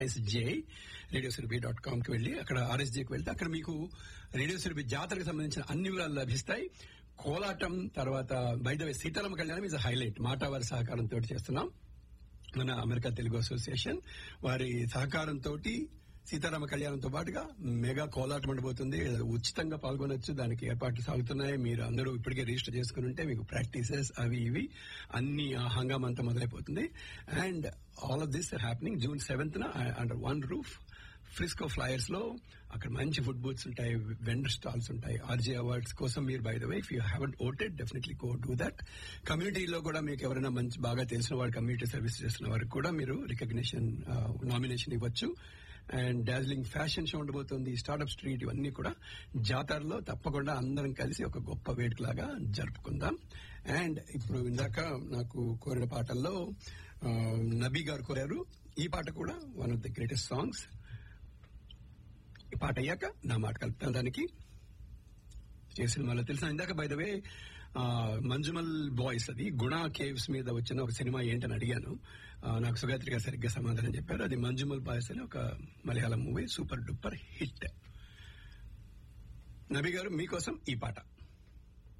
RSJ radio Surabhi dot com కి వెళ్ళి అక్కడ ఆర్ఎస్జేకి వెళ్తే అక్కడ మీకు రేడియో సురభి జాతరకు సంబంధించిన అన్ని వివరాలు లభిస్తాయి కోలాటం తర్వాత బయట సీతారామ కళ్యాణం ఇస్ హైలైట్ మాట వారి సహకారంతో చేస్తున్నాం మన అమెరికా తెలుగు అసోసియేషన్ వారి సహకారంతో సీతారామ కళ్యాణంతో పాటుగా మెగా కోలాటం ఉండబోతుంది ఉచితంగా పాల్గొనొచ్చు దానికి ఏర్పాట్లు సాగుతున్నాయి మీరు అందరూ ఇప్పటికే రిజిస్టర్ చేసుకుని ఉంటే మీకు ప్రాక్టీసెస్ అవి ఇవి అన్ని ఆ హంగామా అంతా మొదలైపోతుంది and all of this happening June seventh under one roof Frisco flyers లో అక్కడ మంచి ఫుడ్ బూత్స్ ఉంటాయి వెండర్ స్టాల్స్ ఉంటాయి ఆర్జే అవార్డ్స్ కోసం మీరు by the way if you haven't voted definitely go do that కమ్యూనిటీలో కూడా మీకు ఎవరైనా మంచి బాగా తెలిసిన వాడు కమ్యూనిటీ సర్వీస్ చేస్తున్న వారికి కూడా మీరు రికగ్నిషన్ నామినేషన్ ఇవ్వచ్చు అండ్ డార్జిలింగ్ ఫ్యాషన్ షో ఉండబోతుంది స్టార్ట్అప్ స్ట్రీట్ ఇవన్నీ కూడా జాతరలో తప్పకుండా అందరం కలిసి ఒక గొప్ప వేడుకలాగా జరుపుకుందాం అండ్ ఇప్పుడు ఇందాక నాకు కోరిన పాటల్లో ఆ, నబీ గారు కోరారు ఈ పాట కూడా one of the greatest songs ఈ పాట అయ్యాక నా మాట కలుపుతాను దానికి చేసిన వాళ్ళు తెలిసిన ఇందాక by the way Manjummel boys అది గుణ కేవ్స్ మీద వచ్చిన ఒక సినిమా ఏంటని అడిగాను ఆ, నాకు సుగాత్రి గారు సరిగ్గా సమాధానం చెప్పారు అది మంజుమల్ బాయ్స్ అని ఒక Malayalam movie super duper hit Nabi garu మీకోసం ఈ పాట